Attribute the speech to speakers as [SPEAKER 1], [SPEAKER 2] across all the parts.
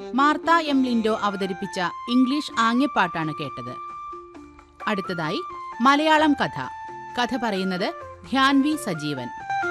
[SPEAKER 1] Martha M Lindo അവതരിപ്പിച്ച English ആംഗ്യപ്പാട്ടാണ് കേട്ടത് അടുത്തതായി മലയാളം കഥ കഥ പറയുന്നത് ധ്യാൻ വി സജീവൻ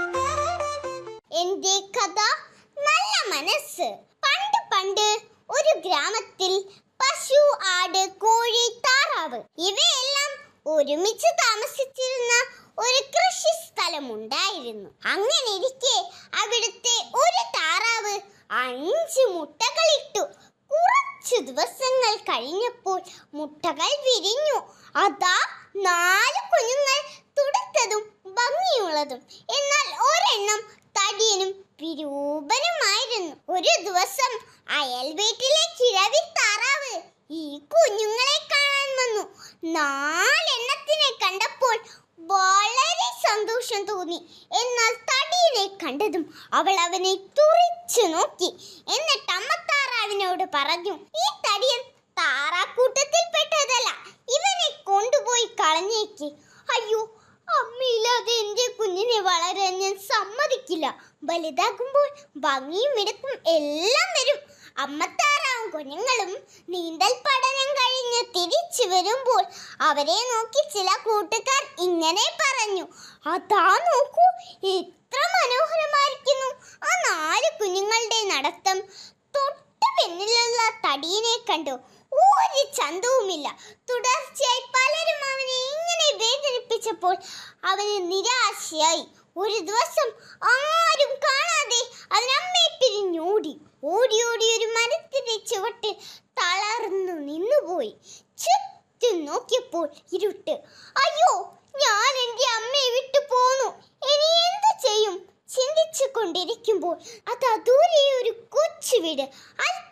[SPEAKER 2] എന്റെ കഥ നല്ല മനസ്സ് പണ്ട് പണ്ട് ഒരു ഗ്രാമത്തിൽ പശു ആട് കോഴി താറാവ് ഇവയെല്ലാം ഒരുമിച്ച് താമസിച്ചിരുന്ന ഒരു കൃഷി സ്ഥലമുണ്ടായിരുന്നു അങ്ങനെ ഇരിക്കെ അവിടുത്തെ ഒരു താറാവ് അഞ്ച് മുട്ടകളിട്ടു കുറച്ചു ദിവസങ്ങൾ കഴിഞ്ഞപ്പോൾ മുട്ടകൾ വിരിഞ്ഞു അതാ നാല് കുഞ്ഞുങ്ങൾ തുടുത്തതും ഭംഗിയുള്ളതും എന്നാൽ ഒരെണ്ണം തടിയനും വിരൂപനുമായിരുന്നു ഒരു ദിവസം അയൽ വീട്ടിലെ കിഴവി താറാവ് ഈ കുഞ്ഞുങ്ങളെ കാണാൻ വന്നു നാലെണ്ണത്തിനെ കണ്ടപ്പോൾ വളരെ സന്തോഷം തോന്നി എന്നാൽ തടിയനെ കണ്ടതും അവൾ അവനെ തുറിച്ചു നോക്കി എന്നിട്ട് അമ്മ താറാവിനോട് പറഞ്ഞു ഈ തടിയൻ താറാക്കൂട്ടത്തിൽപ്പെട്ടതല്ല ഇവനെ കൊണ്ടുപോയി കളഞ്ഞേക്ക് അയ്യോ അമ്മയില്ലാതെ എന്റെ കുഞ്ഞിനെ വളരാൻ ഞാൻ സമ്മതിക്കില്ല വലുതാകുമ്പോൾ ഭംഗിയും മിടുക്കും എല്ലാം വരും അമ്മത്താറാവും കുഞ്ഞുങ്ങളും നീന്തൽ പഠനം കഴിഞ്ഞ് തിരിച്ചു വരുമ്പോൾ അവരെ നോക്കി ചില കൂട്ടുകാർ ഇങ്ങനെ പറഞ്ഞു അതാ നോക്കൂ എത്ര മനോഹരമായിരിക്കുന്നു ആ നാല് കുഞ്ഞുങ്ങളുടെ നടത്തം തൊട്ട് പിന്നിലുള്ള തടിയനെ കണ്ടു ഒരു ചന്തവുമില്ല തുടർച്ചയായി പലരും അവനെ ഇങ്ങനെ വേദനിപ്പിച്ചപ്പോൾ അവന് നിരാശയായി ഒരു ദിവസം ആരും കാണാതെ അതിനമ്മയെ പിരിഞ്ഞോടി ഓടി ഓടി ഒരു മരത്തിന്റെ ചുവട്ടിൽ തളർന്നു നിന്നുപോയി ചുറ്റും നോക്കിയപ്പോൾ ഇരുട്ട് അയ്യോ ഞാൻ എൻ്റെ അമ്മയെ വിട്ടു പോന്നു ഇനി എന്ത് ചെയ്യും ചിന്തിച്ചു കൊണ്ടിരിക്കുമ്പോൾ അതാ ദൂരെ ഒരു കൊച്ചു വീട് അല്പ